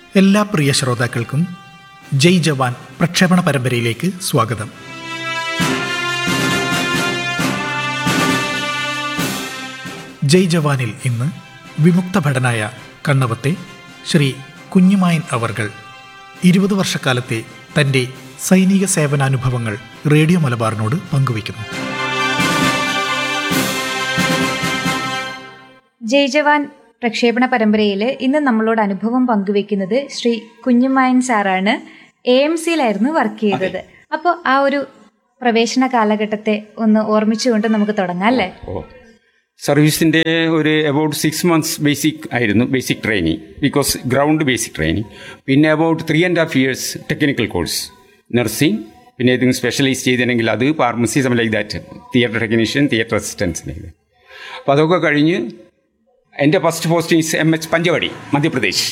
എല്ലാ പ്രിയ ശ്രോതാക്കൾക്കും ജയ് ജവാൻ പ്രക്ഷേപണ പരമ്പരയിലേക്ക് സ്വാഗതം ജയ് ജവാനിൽ ഇന്ന് വിമുക്ത ഭടനായ കണ്ണവത്തെ ശ്രീ കുഞ്ഞുമായൻ അവർകൾ ഇരുപത് വർഷക്കാലത്തെ തൻ്റെ സൈനിക സേവനാനുഭവങ്ങൾ റേഡിയോ മലബാറിനോട് പങ്കുവയ്ക്കുന്നു ജയ് ജവാൻ പ്രക്ഷേപണ പരമ്പരയിൽ ഇന്ന് നമ്മളോട് അനുഭവം പങ്കുവെക്കുന്നത് ശ്രീ കുഞ്ഞുമായൻ സാറാണ് എ എം സിയിലായിരുന്നു വർക്ക് ചെയ്തത് അപ്പോൾ ആ ഒരു പ്രവേശന കാലഘട്ടത്തെ ഒന്ന് ഓർമ്മിച്ചുകൊണ്ട് നമുക്ക് തുടങ്ങാം അല്ലേ ഓ സർവീസിൻ്റെ ഒരു അബൌട്ട് സിക്സ് മന്ത്സ് ബേസിക് ആയിരുന്നു basic training because ground basic training പിന്നെ about three and half years technical course nursing പിന്നെ ഏതെങ്കിലും സ്പെഷ്യലൈസ് ചെയ്തിട്ടുണ്ടെങ്കിൽ അത് pharmacy some like that theatre technician theatre അസിസ്റ്റൻസിന് അപ്പോൾ അതൊക്കെ കഴിഞ്ഞ് എൻ്റെ first posting M H Panchavati Madhya Pradesh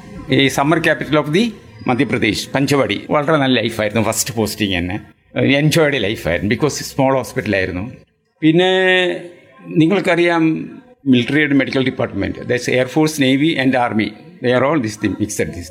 ഈ summer capital of the Madhya Pradesh Panchavati വളരെ നല്ല ലൈഫായിരുന്നു ഫസ്റ്റ് പോസ്റ്റിംഗ് തന്നെ എൻജോയ്ഡ് ലൈഫായിരുന്നു ബിക്കോസ് സ്മോൾ ഹോസ്പിറ്റലായിരുന്നു പിന്നെ നിങ്ങൾക്കറിയാം മിലിറ്ററിയുടെ medical department that's air force navy and army they are all this mixed this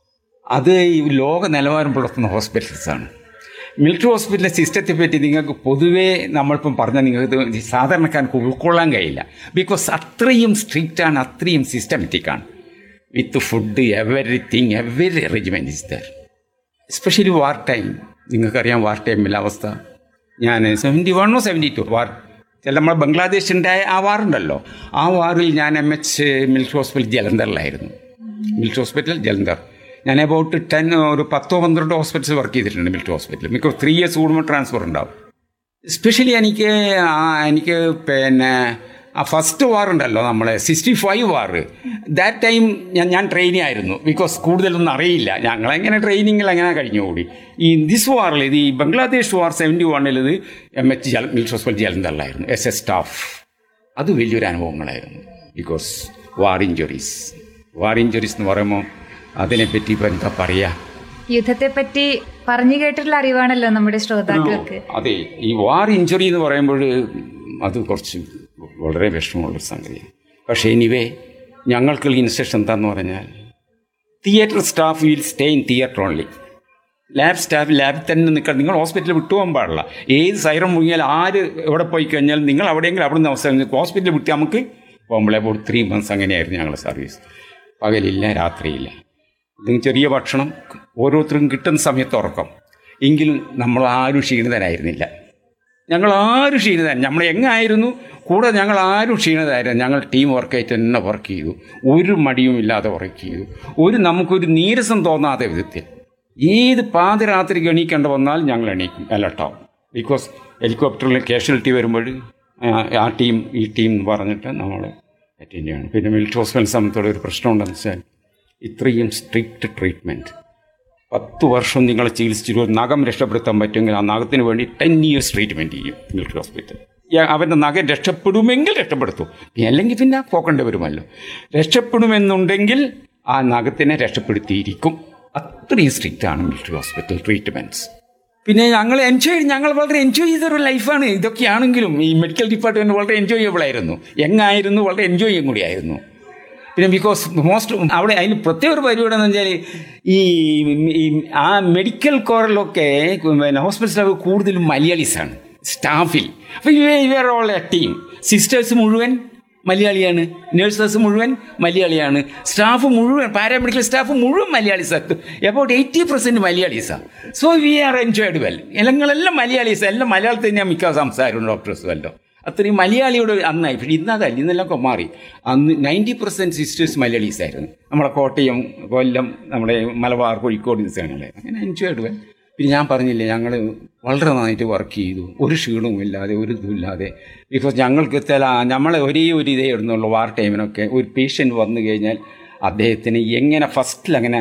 അത് ഈ ലോക നിലവാരം പുലർത്തുന്ന ഹോസ്പിറ്റൽസാണ് മിലിറ്ററി ഹോസ്പിറ്റലിലെ സിസ്റ്റത്തെ പറ്റി നിങ്ങൾക്ക് പൊതുവേ നമ്മളിപ്പം പറഞ്ഞാൽ നിങ്ങൾക്ക് സാധാരണക്കാർക്ക് ഉൾക്കൊള്ളാൻ കഴിയില്ല ബിക്കോസ് അത്രയും സ്ട്രിക്റ്റ് ആണ് അത്രയും സിസ്റ്റമാറ്റിക് ആണ് with food everything every arrangement is there especially war time നിങ്ങൾക്കറിയാം വാർ ടൈമിലെ അവസ്ഥ ഞാൻ സെവൻറ്റി വണ്ണോ സെവൻറ്റി ടു വാർ ചില നമ്മൾ ബംഗ്ലാദേശ് ഉണ്ടായ ആ വാറുണ്ടല്ലോ ആ വാറിൽ ഞാൻ എം എച്ച് മിലിറ്ററി ഹോസ്പിറ്റൽ ജലന്ധറിലായിരുന്നു മിലിറ്ററി ഹോസ്പിറ്റൽ ജലന്ധർ ഞാൻ അബൌട്ട് ടെൻ ഒരു പത്തോ പന്ത്രണ്ടോ ഹോസ്പിറ്റൽസ് വർക്ക് ചെയ്തിട്ടുണ്ട് മിലിറ്ററി ഹോസ്പിറ്റൽ മിക്ക ത്രീ ഇയേഴ്സ് കൂടുമ്പോൾ ട്രാൻസ്ഫർ ഉണ്ടാവും എസ്പെഷ്യലി എനിക്ക് ആ എനിക്ക് പിന്നെ ആ ഫസ്റ്റ് വാർ ഉണ്ടല്ലോ നമ്മളെ sixty five war that time ഞാൻ ഞാൻ ട്രെയിനി ആയിരുന്നു ബിക്കോസ് കൂടുതലൊന്നും അറിയില്ല ഞങ്ങളെങ്ങനെ ട്രെയിനിങ്ങിൽ അങ്ങനെ കഴിഞ്ഞുകൂടി ഈ ദിസ് വാറിൽ ഇത് ഈ ബംഗ്ലാദേശ് വാർ സെവൻറ്റി വണ്ണിൽ ഇത് എം എച്ച് ജല മിലിറ്ററി ഹോസ്പിറ്റൽ ജലന്ധറിലായിരുന്നു എസ് എസ് സ്റ്റാഫ് അത് വലിയൊരു അനുഭവങ്ങളായിരുന്നു because war injuries war injuries എന്ന് പറയുമ്പോൾ അതിനെപ്പറ്റി ഇപ്പം എന്താ പറയുക യുദ്ധത്തെ പറ്റി പറഞ്ഞു കേട്ടിട്ടുള്ള അറിവാണല്ലോ നമ്മുടെ ശ്രോതാക്കൾക്ക് അതെ ഈ വാർ ഇഞ്ചുറി എന്ന് പറയുമ്പോൾ അത് കുറച്ച് വളരെ വിഷമമുള്ളൊരു സംഗതിയാണ് പക്ഷേ എനിവേ ഞങ്ങൾക്കുള്ള ഇൻസ്ട്രക്ഷൻ എന്താന്ന് പറഞ്ഞാൽ theatre staff will stay in theatre only lab staff ലാബിൽ തന്നെ നിൽക്കണം നിങ്ങൾ ഹോസ്പിറ്റലിൽ വിട്ടുപോകാൻ പാടില്ല ഏത് സൈറം മുങ്ങിയാൽ ആര് എവിടെ പോയി കഴിഞ്ഞാൽ നിങ്ങൾ അവിടെയെങ്കിലും അവിടെ നിന്ന് അവസ്ഥ ഹോസ്പിറ്റലിൽ വിട്ട് നമുക്ക് പോകുമ്പോഴേ അപ്പോൾ ത്രീ മന്ത്സ് അങ്ങനെയായിരുന്നു ഞങ്ങളുടെ സർവീസ് പകലില്ല രാത്രിയില്ല ഇതിന് ചെറിയ ഭക്ഷണം ഓരോരുത്തർക്കും കിട്ടുന്ന സമയത്ത് ഉറക്കം എങ്കിലും നമ്മൾ ആരും ക്ഷീണിതരായിരുന്നില്ല ഞങ്ങൾ ആരും ക്ഷീണിതരായി നമ്മൾ എങ്ങായിരുന്നു കൂടെ ഞങ്ങൾ ആരും ക്ഷീണിതരായിരുന്നു ഞങ്ങൾ ടീം വർക്കായിട്ട് തന്നെ വർക്ക് ചെയ്തു ഒരു മടിയും ഇല്ലാതെ വർക്ക് ചെയ്തു ഒരു നമുക്കൊരു നീരസം തോന്നാത്ത വിധത്തിൽ ഏത് പാതിരാത്രി എണീക്കേണ്ട വന്നാൽ ഞങ്ങൾ എണീക്കും അലർട്ടാവും ബിക്കോസ് ഹെലികോപ്റ്ററിൽ കാഷ്വാലിറ്റി വരുമ്പോൾ ആ ടീം ഈ ടീം എന്ന് പറഞ്ഞിട്ട് നമ്മൾ അറ്റൻഡ് ചെയ്യണം പിന്നെ മിലിറ്ററി ഹോസ്പിറ്റൽ സംബന്ധിച്ചോടെ ഒരു പ്രശ്നം ഉണ്ടെന്ന് വെച്ചാൽ ഇത്രയും സ്ട്രിക്റ്റ് ട്രീറ്റ്മെൻറ്റ് പത്ത് വർഷം നിങ്ങളെ ചികിത്സിച്ചിട്ട് ഒരു നഖം രക്ഷപ്പെടുത്താൻ പറ്റുമെങ്കിൽ ആ നഖത്തിന് വേണ്ടി ടെൻ ഇയേഴ്സ് ട്രീറ്റ്മെൻറ്റ് ചെയ്യും മിലിറ്ററി ഹോസ്പിറ്റൽ അവൻ്റെ നഖം രക്ഷപ്പെടുമെങ്കിൽ രക്ഷപ്പെടുത്തും അല്ലെങ്കിൽ പിന്നെ പോക്കേണ്ടി വരുമല്ലോ രക്ഷപ്പെടുമെന്നുണ്ടെങ്കിൽ ആ നഖത്തിനെ രക്ഷപ്പെടുത്തിയിരിക്കും അത്രയും സ്ട്രിക്റ്റ് ആണ് മിലിറ്ററി ഹോസ്പിറ്റൽ ട്രീറ്റ്മെൻറ്റ്സ് പിന്നെ ഞങ്ങൾ എൻജോയ് ഞങ്ങൾ വളരെ എൻജോയ് ചെയ്തൊരു ലൈഫാണ് ഇതൊക്കെയാണെങ്കിലും ഈ മെഡിക്കൽ ഡിപ്പാർട്ട്മെൻറ്റ് വളരെ എൻജോയബിൾ ആയിരുന്നു എങ്ങായിരുന്നു വളരെ എൻജോയ് കൂടിയായിരുന്നു പിന്നെ ബിക്കോസ് മോസ്റ്റ് അവിടെ അതിന് പ്രത്യേക ഒരു പരിപാടി എന്ന് വെച്ചാൽ ഈ ഈ ആ മെഡിക്കൽ കോറിലൊക്കെ പിന്നെ ഹോസ്പിറ്റൽ സ്റ്റാഫ് കൂടുതലും മലയാളീസാണ് സ്റ്റാഫിൽ അപ്പോൾ ഇവർ ഓൾ എ ടീം സിസ്റ്റേഴ്സ് മുഴുവൻ മലയാളിയാണ് നേഴ്സേഴ്സ് മുഴുവൻ മലയാളിയാണ് സ്റ്റാഫ് മുഴുവൻ പാരാമെഡിക്കൽ സ്റ്റാഫ് മുഴുവൻ മലയാളീസാണ് എബൌട്ട് എയ്റ്റി പെർസെൻറ്റ് മലയാളീസാണ് so we are enjoyed well ഞങ്ങളെല്ലാം മലയാളീസ് എല്ലാം മലയാളത്തിൽ തന്നെയാണ് മിക്ക സംസാരവും ഡോക്ടേഴ്സും എല്ലാം അത്രയും മലയാളിയോട് അന്നായി പക്ഷേ ഇന്നതല്ല ഇന്നെല്ലാം മാറി അന്ന് നയൻറ്റി പെർസെൻറ്റ് സിസ്റ്റേഴ്സ് മലയാളീസ് ആയിരുന്നു നമ്മളെ കോട്ടയം കൊല്ലം നമ്മുടെ മലബാർ കോഴിക്കോട് സ്ഥലങ്ങളെ അങ്ങനെ എൻജോയ്ഡ് വെൽ പിന്നെ ഞാൻ പറഞ്ഞില്ലേ ഞങ്ങൾ വളരെ നന്നായിട്ട് വർക്ക് ചെയ്തു ഒരു ക്ഷീണവും ഇല്ലാതെ ഒരു ഇതുമില്ലാതെ ബിക്കോസ് ഞങ്ങൾക്ക് ചില നമ്മളെ ഒരേ ഒരു ഇതേ ഇടുന്നുള്ളൂ വാർ ടൈമിനൊക്കെ ഒരു പേഷ്യൻ്റ് വന്നു കഴിഞ്ഞാൽ അദ്ദേഹത്തിന് എങ്ങനെ ഫസ്റ്റിൽ അങ്ങനെ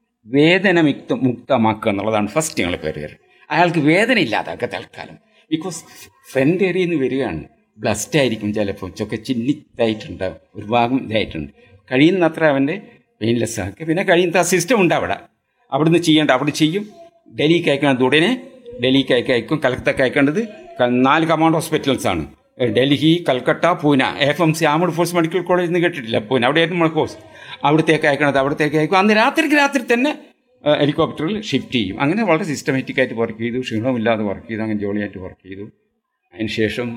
വേദന മുക്ത മുക്തമാക്കുക എന്നുള്ളതാണ് ഫസ്റ്റ് ഞങ്ങൾ പേര് അയാൾക്ക് വേദന ഇല്ലാതാക്കുക തൽക്കാലം ബിക്കോസ് ഫ്രണ്ട് ഏരിയയിൽ നിന്ന് വരികയാണ് ബ്ലസ്റ്റ് ആയിരിക്കും ചിലപ്പോൾ ചൊക്കെ ചിന്നിത്തായിട്ടുണ്ട് ഒരു ഭാഗം ഇതായിട്ടുണ്ട് കഴിയുന്നത്ര അവൻ്റെ പെയിൻലെസ് ആക്കി പിന്നെ കഴിയുന്ന സിസ്റ്റം ഉണ്ട് അവിടെ അവിടുന്ന് ചെയ്യേണ്ട അവിടെ ചെയ്യും ഡൽഹിക്ക് അയക്കേണ്ടത് ഉടനെ ഡൽഹിക്ക് അയക്ക അയക്കും കലക്കത്തക്ക് അയക്കേണ്ടത് ക- നാല് കമാൻഡ് ഹോസ്പിറ്റൽസ് ആണ് Delhi Calcutta Pune F M C armed force medical college എന്ന് കേട്ടിട്ടില്ല പൂന അവിടെയായിരുന്നു നമ്മൾ കോഴ്സ് അവിടത്തേക്ക് അയക്കണത് അവിടത്തേക്ക് അയക്കും അന്ന് രാത്രിക്ക് രാത്രി തന്നെ ആ, ഹെലികോപ്റ്ററിൽ ഷിഫ്റ്റ് ചെയ്യും അങ്ങനെ വളരെ സിസ്റ്റമാറ്റിക് ആയിട്ട് വർക്ക് ചെയ്തു ക്ഷീണമില്ലാതെ വർക്ക് ചെയ്തു അങ്ങനെ ജോളിയായിട്ട് വർക്ക് ചെയ്തു അതിന് ശേഷം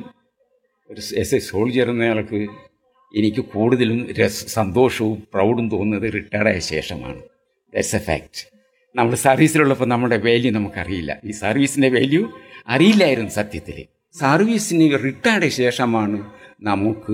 ഒരു എസ് എ സോൾജിയർ എന്നയാൾക്ക് എനിക്ക് കൂടുതലും രസ സന്തോഷവും പ്രൗഡും തോന്നുന്നത് റിട്ടയർഡായ ശേഷമാണ് ദാറ്റ്സ് എ ഫാക്ട് നമ്മൾ സർവീസിലുള്ളപ്പോൾ നമ്മുടെ വാല്യൂ നമുക്കറിയില്ല ഈ സർവീസിൻ്റെ വാല്യൂ അറിയില്ലായിരുന്നു സത്യത്തിൽ സർവീസിന് റിട്ടയർഡ് ശേഷമാണ് നമുക്ക്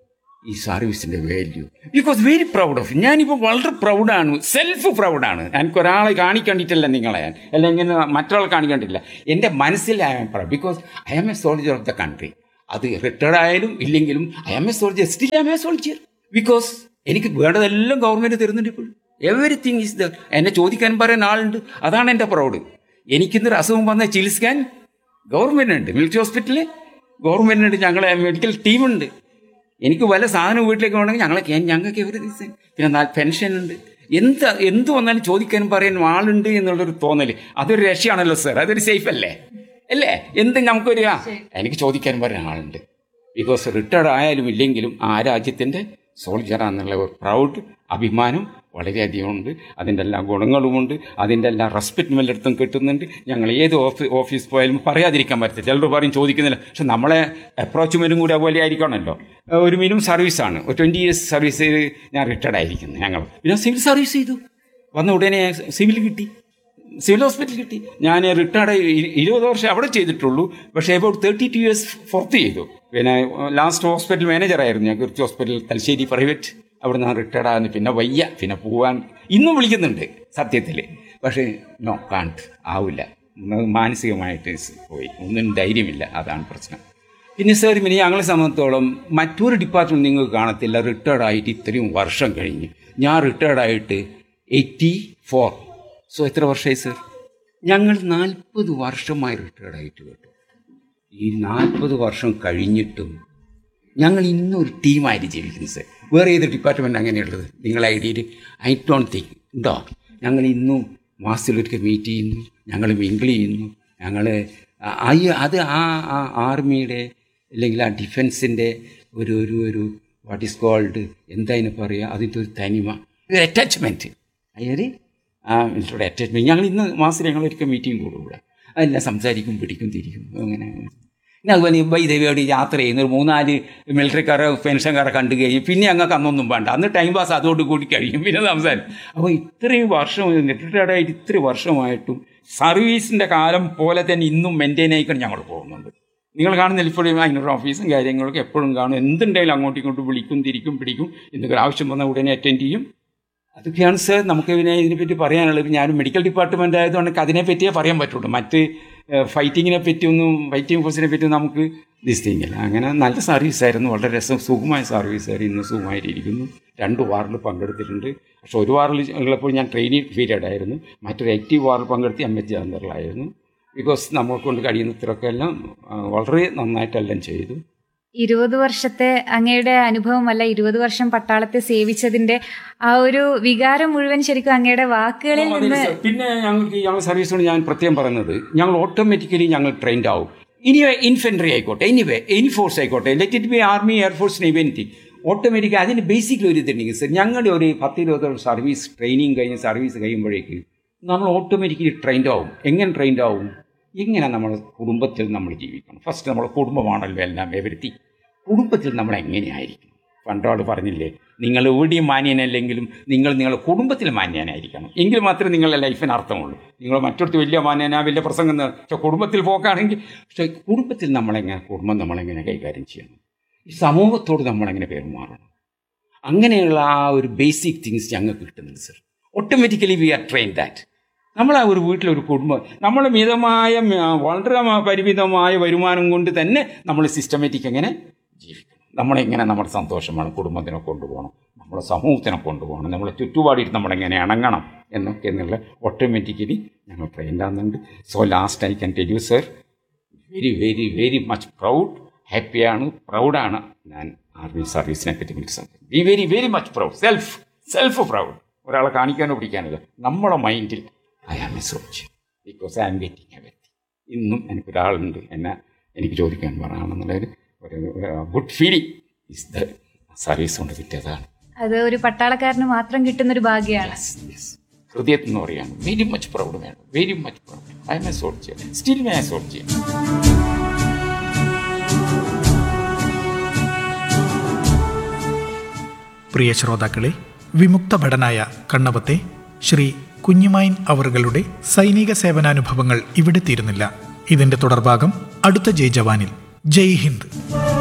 ഈ സർവീസിൻ്റെ value because very proud of ഞാനിപ്പോൾ വളരെ പ്രൗഡാണ് സെൽഫ് പ്രൗഡാണ് എനിക്ക് ഒരാളെ കാണിക്കണ്ടിട്ടില്ല നിങ്ങളെ ഞാൻ അല്ലെങ്കിൽ മറ്റൊരാളെ കാണിക്കണ്ടില്ല എൻ്റെ മനസ്സിൽ I am proud because I am a soldier of the country അത് റിട്ടയർഡ് ആയാലും ഇല്ലെങ്കിലും I am a soldier still I am a soldier because എനിക്ക് വേണ്ടതെല്ലാം ഗവൺമെൻറ് തരുന്നുണ്ട് ഇപ്പോഴും എവറിത്തിങ് ഇസ് ദ എന്നെ ചോദിക്കാൻ പറയാൻ ആളുണ്ട് അതാണ് എൻ്റെ പ്രൗഡ് എനിക്കിന്നൊരു അസുഖം വന്നാൽ ചികിത്സിക്കാൻ ഗവൺമെൻറ് ഉണ്ട് മിലിറ്ററി ഹോസ്പിറ്റലിൽ ഗവൺമെൻറ് ഉണ്ട് ഞങ്ങളെ മെഡിക്കൽ ടീമുണ്ട് എനിക്ക് വല്ല സാധനം വീട്ടിലേക്ക് വേണമെങ്കിൽ ഞങ്ങളെ ഞങ്ങൾക്ക് എവറി ദിവസം പിന്നെ നാ- പെൻഷൻ ഉണ്ട് എന്ത് എന്ത് വന്നാലും ചോദിക്കാനും പറയാനും ആളുണ്ട് എന്നുള്ളൊരു തോന്നൽ അതൊരു രക്ഷയാണല്ലോ സർ അതൊരു സേഫ് അല്ലേ അല്ലേ എന്ത് നമുക്കൊരു ആ എനിക്ക് ചോദിക്കാനും പറയാൻ ആളുണ്ട് ബിക്കോസ് റിട്ടയർഡ് ആയാലും ഇല്ലെങ്കിലും ആ രാജ്യത്തിൻ്റെ സോൾജറാന്നുള്ള ഒരു പ്രൗഡ് അഭിമാനം വളരെയധികം ഉണ്ട് അതിൻ്റെ എല്ലാ ഗുണങ്ങളുമുണ്ട് അതിൻ്റെ എല്ലാ റെസ്പെക്റ്റും എല്ലായിടത്തും കിട്ടുന്നുണ്ട് ഞങ്ങൾ ഏത് ഓഫീ ഓഫീസ് പോയാലും പറയാതിരിക്കാൻ പറ്റില്ല ചിലർ പറയും ചോദിക്കുന്നില്ല പക്ഷെ നമ്മളെ അപ്രോച്ച്മെൻറ്റും കൂടി അതുപോലെ ആയിരിക്കണമല്ലോ ഏഹ് ഒരു മിനിമം സർവീസാണ് ഒരു ട്വൻറ്റി ഇയേഴ്സ് സർവീസ് ഞാൻ റിട്ടയർഡ് ആയിരിക്കുന്നത് ഞങ്ങൾ പിന്നെ സിവിൽ സർവീസ് ചെയ്തു വന്ന ഉടനെ സിവിൽ കിട്ടി സിവിൽ ഹോസ്പിറ്റൽ കിട്ടി ഞാൻ റിട്ടയർഡ് ഇരുപത് വർഷം അവിടെ ചെയ്തിട്ടുള്ളൂ പക്ഷേ അബൌട്ട് തേർട്ടി ടു ഇയേഴ്സ് പുറത്ത് ചെയ്തു പിന്നെ ലാസ്റ്റ് ഹോസ്പിറ്റൽ മാനേജറായിരുന്നു ഞാൻ കുറിച്ച് ഹോസ്പിറ്റൽ തലശ്ശേരി പ്രൈവറ്റ് അവിടെ നിന്ന് റിട്ടയർഡ് ആകുന്നു പിന്നെ വയ്യ പിന്നെ പോവാൻ ഇന്നും വിളിക്കുന്നുണ്ട് സത്യത്തിൽ പക്ഷേ നോ കാണ്ട് ആവില്ല ഒന്ന് മാനസികമായിട്ട് പോയി ഒന്നിനും ധൈര്യമില്ല അതാണ് പ്രശ്നം പിന്നെ സാർ പിന്നെ ഞങ്ങളെ സംബന്ധിച്ചോളം മറ്റൊരു ഡിപ്പാർട്ട്മെൻറ്റ് നിങ്ങൾക്ക് കാണത്തില്ല റിട്ടയർഡ് ആയിട്ട് ഇത്രയും വർഷം കഴിഞ്ഞ് ഞാൻ റിട്ടയർഡ് ആയിട്ട് എയ്റ്റി ഫോർ സോ എത്ര വർഷമായി സർ ഞങ്ങൾ നാൽപ്പത് വർഷമായി റിട്ടയർഡ് ആയിട്ട് കേട്ടോ ഈ നാൽപ്പത് വർഷം കഴിഞ്ഞിട്ടും ഞങ്ങൾ ഇന്നും ഒരു ടീമായിട്ട് ജീവിക്കുന്നു സർ വേറെ ഏത് ഡിപ്പാർട്ട്മെൻറ്റ് അങ്ങനെയുള്ളത് നിങ്ങളെ ഐഡിയയിൽ ഐ ഡോൺ തിങ്ക് ഉണ്ടോ ഞങ്ങൾ ഇന്നും മാസത്തിലൊരിക്കൽ മീറ്റ് ചെയ്യുന്നു ഞങ്ങൾ മിങ്കിൾ ചെയ്യുന്നു ഞങ്ങൾ അത് ആ ആ ആർമിയുടെ അല്ലെങ്കിൽ ആ ഡിഫൻസിൻ്റെ ഒരു ഒരു ഒരു വാട്ട് ഈസ് കോൾഡ് എന്താ അതിന് പറയുക അതിൻ്റെ ഒരു തനിമ ഒരു അറ്റാച്ച്മെൻറ്റ് അതായത് ആ മിലിറ്ററിയുടെ അറ്റാച്ച്മെൻറ്റ് ഞങ്ങൾ ഇന്ന് മാസത്തിൽ ഞങ്ങൾ ഒരിക്കൽ മീറ്റിംഗ് കൂടും ഇവിടെ അതെല്ലാം സംസാരിക്കും പിടിക്കും തിരിക്കും അങ്ങനെ പിന്നെ അതുപോലെ വൈദേവിയോട് യാത്ര ചെയ്യുന്ന ഒരു മൂന്നാല് മിലിറ്ററിക്കാരെ പെൻഷൻകാരെ കണ്ടു കഴിഞ്ഞ് പിന്നെ ഞങ്ങൾക്ക് അന്നൊന്നും വേണ്ട അന്ന് ടൈം പാസ് അതോട് കൂടി കഴിയും പിന്നെ സംസാരം അപ്പോൾ ഇത്രയും വർഷം റിട്ടയർഡ് ആയിട്ട് ഇത്രയും വർഷമായിട്ടും സർവീസിൻ്റെ കാലം പോലെ തന്നെ ഇന്നും മെയിൻറ്റെയിൻ ആയിക്കൊണ്ട് ഞങ്ങൾ പോകുന്നുണ്ട് നിങ്ങൾ കാണുന്നില്ല ഇപ്പോഴും അതിനൊരു ഓഫീസും കാര്യങ്ങളൊക്കെ എപ്പോഴും കാണും എന്തുണ്ടെങ്കിലും അങ്ങോട്ടും ഇങ്ങോട്ടും വിളിക്കും തിരിക്കും പിടിക്കും എന്തെങ്കിലും ആവശ്യം വന്നാൽ ഉടനെ അറ്റൻഡ് ചെയ്യും അതൊക്കെയാണ് സർ നമുക്ക് പിന്നെ ഇതിനെപ്പറ്റി പറയാനുള്ളത് ഞാൻ മെഡിക്കൽ ഡിപ്പാർട്ട്മെൻ്റ് ആയതുകൊണ്ട് അതിനെപ്പറ്റിയേ പറയാൻ പറ്റുള്ളൂ മറ്റ് ഫൈറ്റിങ്ങിനെ പറ്റിയൊന്നും ഫൈറ്റിംഗ് ഫോഴ്സിനെ പറ്റി നമുക്ക് നിശ്ചയിക്കില്ല അങ്ങനെ നല്ല സർവീസായിരുന്നു വളരെ രസം സുഖമായ സർവീസായിരുന്നു ഇന്ന് സുഖമായിട്ടിരിക്കുന്നു രണ്ട് വാറിൽ പങ്കെടുത്തിട്ടുണ്ട് പക്ഷെ ഒരു വാറിൽ ഉള്ളപ്പോൾ ഞാൻ ട്രെയിനിങ് പീരീഡ് ആയിരുന്നു മറ്റൊരു ആക്റ്റീവ് വാറിൽ പങ്കെടുത്ത് എം എച്ച് ജാന്തറിലായിരുന്നു ബിക്കോസ് നമ്മളെ കൊണ്ട് കഴിയുന്ന ഇത്രയൊക്കെ എല്ലാം ആ, വളരെ നന്നായിട്ടെല്ലാം ചെയ്തു ഇരുപത് വർഷത്തെ അങ്ങയുടെ അനുഭവമല്ല ഇരുപത് വർഷം പട്ടാളത്തെ സേവിച്ചതിന്റെ ആ ഒരു വികാരം മുഴുവൻ ശരിക്കും അങ്ങയുടെ വാക്കുകളിൽ അതെ, നിന്ന് സർ. പിന്നെ ഞങ്ങൾക്ക് ഞങ്ങൾ സർവീസിനോട് ഞാൻ പ്രത്യേകം പറയുന്നത് ഞങ്ങൾ ഓട്ടോമാറ്റിക്കലി ഞങ്ങൾ ട്രെയിൻഡ് ആവും ഇനി ഇൻഫെൻട്രി ആയിക്കോട്ടെ എനിവേ എനി ഫോഴ്സ് ആയിക്കോട്ടെ let it be army air force navy anything automatic അതിന് ബേസിക്കലി ഒരു ഇതുണ്ടെങ്കിൽ സർ ഞങ്ങളുടെ ഒരു പത്ത് ഇരുപത് സർവീസ് ട്രെയിനിങ് കഴിഞ്ഞ് സർവീസ് കഴിയുമ്പോഴേക്ക് നമ്മൾ ഓട്ടോമാറ്റിക്കലി ട്രെയിൻഡ് ആവും എങ്ങനെ ട്രെയിൻഡ് ആവും എങ്ങനെ നമ്മൾ കുടുംബത്തിൽ നമ്മൾ ജീവിക്കണം ഫസ്റ്റ് നമ്മുടെ കുടുംബമാണല്ലോ എല്ലാം എവരുത്തി കുടുംബത്തിൽ നമ്മൾ എങ്ങനെയായിരിക്കും പണ്ടോട് പറഞ്ഞില്ലേ നിങ്ങൾ എവിടെയും മാന്യനല്ലെങ്കിലും നിങ്ങൾ നിങ്ങളുടെ കുടുംബത്തിൽ മാന്യനായിരിക്കണം എങ്കിൽ മാത്രമേ നിങ്ങളുടെ ലൈഫിന് അർത്ഥമുള്ളൂ നിങ്ങൾ മറ്റൊരുത്ത് വലിയ മാന്യന വലിയ പ്രസംഗം എന്ന് പക്ഷെ കുടുംബത്തിൽ പോക്കാണെങ്കിൽ പക്ഷേ കുടുംബത്തിൽ നമ്മളെങ്ങനെ കുടുംബം നമ്മളെങ്ങനെ കൈകാര്യം ചെയ്യണം ഈ സമൂഹത്തോട് നമ്മളെങ്ങനെ പെരുമാറണം അങ്ങനെയുള്ള ആ ഒരു ബേസിക് തിങ്സ് ഞങ്ങൾക്ക് കിട്ടുന്നുണ്ട് sir automatically we are train that നമ്മൾ ആ ഒരു വീട്ടിലൊരു കുടുംബം നമ്മൾ മിതമായ മ- വളരെ മ- പരിമിതമായ വരുമാനം കൊണ്ട് തന്നെ നമ്മൾ സിസ്റ്റമാറ്റിക് എങ്ങനെ ജീവിക്കണം നമ്മളെങ്ങനെ നമ്മുടെ സന്തോഷമാണ് കുടുംബത്തിനെ കൊണ്ടുപോകണം നമ്മുടെ സമൂഹത്തിനെ കൊണ്ടുപോകണം നമ്മളെ ചുറ്റുപാടിയിട്ട് നമ്മളെങ്ങനെ ഇണങ്ങണം എന്നൊക്കെ എന്നുള്ള ഓട്ടോമാറ്റിക്കലി ഞങ്ങൾ ട്രെയിൻ ആകുന്നുണ്ട് so last I can tell you sir very very very much proud ഹാപ്പിയാണ് പ്രൗഡാണ് ഞാൻ ആർമി സർവീസിനെ പറ്റി മനസ്സിലാക്കുന്നത് be very very much proud self self proud ഒരാളെ കാണിക്കാനോ പിടിക്കാനോ നമ്മുടെ മൈൻഡിൽ I am a soldier because I am getting a വ്യക്തി ഇന്നും എനിക്കൊരാളുണ്ട് എന്നെ എനിക്ക് ചോദിക്കാൻ പറയാണെന്നുള്ളൊരു ഒരു good feeling is the service കൊണ്ട് കിട്ടിയതാണ് അത് ഒരു പട്ടാളക്കാരന് മാത്രം കിട്ടുന്ന ഒരു ഭാഗ്യമാണ് ഹൃദയത്തിൽ നിന്ന് പറയാണ് വെരി മച്ച് പ്രൗഡ് വേണം very much proud I am a soldier still may soldier പ്രിയ ശ്രോതാക്കളെ വിമുക്ത ഭടനായ കണ്ണവത്തെ ശ്രീ കുഞ്ഞുമായിൻ അവറുകളുടെ സൈനിക സേവനാനുഭവങ്ങൾ ഇവിടെ തീരുന്നില്ല ഇതിന്റെ തുടർഭാഗം അടുത്ത ജയ് ജവാനിൽ ജയ് ഹിന്ദ്